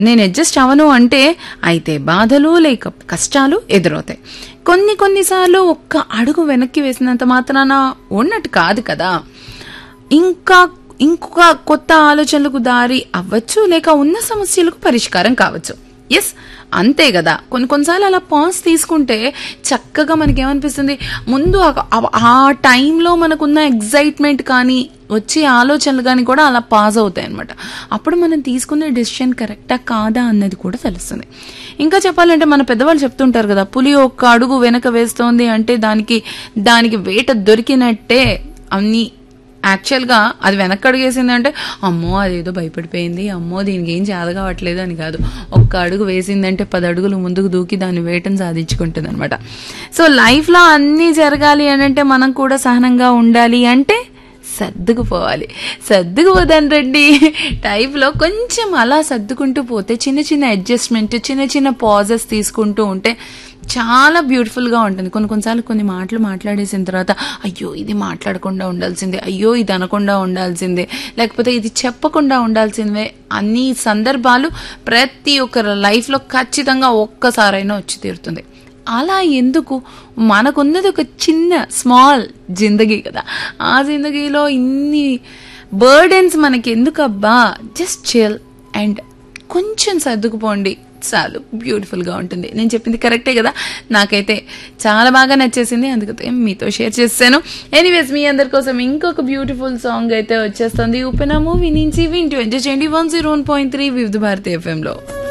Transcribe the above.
నేను అడ్జస్ట్ అవ్వను అంటే అయితే బాధలు లేక కష్టాలు ఎదురవుతాయి కొన్ని కొన్నిసార్లు ఒక్క అడుగు వెనక్కి వేసినంత మాత్రాన ఉన్నట్టు కాదు కదా ఇంకా ఇంకొక కొత్త ఆలోచనలకు దారి అవ్వచ్చు లేక ఉన్న సమస్యలకు పరిష్కారం కావచ్చు ఎస్ అంతే కదా కొన్ని కొన్నిసార్లు అలా పాజ్ తీసుకుంటే చక్కగా మనకి ఏమనిపిస్తుంది ముందు ఆ- ఆ- ఆ టైంలో మనకున్న ఎగ్జైట్మెంట్ కానీ వచ్చే ఆలోచనలు కానీ కూడా అలా పాజ్ అవుతాయి అనమాట అప్పుడు మనం తీసుకునే డెసిషన్ కరెక్టా కాదా అన్నది కూడా తెలుస్తుంది ఇంకా చెప్పాలంటే మన పెద్దవాళ్ళు చెప్తుంటారు కదా పులి ఒక్క అడుగు వెనక వేస్తోంది అంటే దానికి దానికి వేట దొరికినట్టే అన్ని యాక్చువల్గా అది వెనక్కి అడుగేసిందంటే అమ్మో అదేదో భయపడిపోయింది అమ్మో దీనికి ఏం చేత కావట్లేదు అని కాదు ఒక్క అడుగు వేసిందంటే పది అడుగులు ముందుకు దూకి దాని వేటను సాధించుకుంటుంది అనమాట సో లైఫ్లో అన్నీ జరగాలి అని అంటే మనం కూడా సహనంగా ఉండాలి అంటే సర్దుకుపోవాలి సర్దుకుపోదాను రండి టైప్లో కొంచెం అలా సర్దుకుంటూ పోతే చిన్న చిన్న అడ్జస్ట్మెంట్ చిన్న చిన్న పాజెస్ తీసుకుంటూ ఉంటే చాలా బ్యూటిఫుల్గా ఉంటుంది కొన్ని కొన్నిసార్లు కొన్ని మాటలు మాట్లాడేసిన తర్వాత అయ్యో ఇది మాట్లాడకుండా ఉండాల్సిందే అయ్యో ఇది అనకుండా ఉండాల్సిందే లేకపోతే ఇది చెప్పకుండా ఉండాల్సిందే అన్ని సందర్భాలు ప్రతి ఒక్కరి లైఫ్లో ఖచ్చితంగా ఒక్కసారైనా వచ్చి తీరుతుంది అలా ఎందుకు మనకున్నది ఒక చిన్న స్మాల్ జిందగీ కదా ఆ జిందగీలో ఇన్ని బర్డెన్స్ మనకి ఎందుకు అబ్బా జస్ట్ చిల్ అండ్ కొంచెం సర్దుకుపోండి చాలు బ్యూటిఫుల్గా ఉంటుంది నేను చెప్పింది కరెక్టే కదా నాకైతే చాలా బాగా నచ్చేసింది అందుకే మీతో షేర్ చేస్తాను ఎనీవేస్ మీ అందరి కోసం ఇంకొక బ్యూటిఫుల్ సాంగ్ అయితే వచ్చేస్తుంది ఉపెన మూవీ నుంచి వింటూ ఎంజాయ్ చేయండి one zero one point three Vividha Bharati ఎఫ్ఎంలో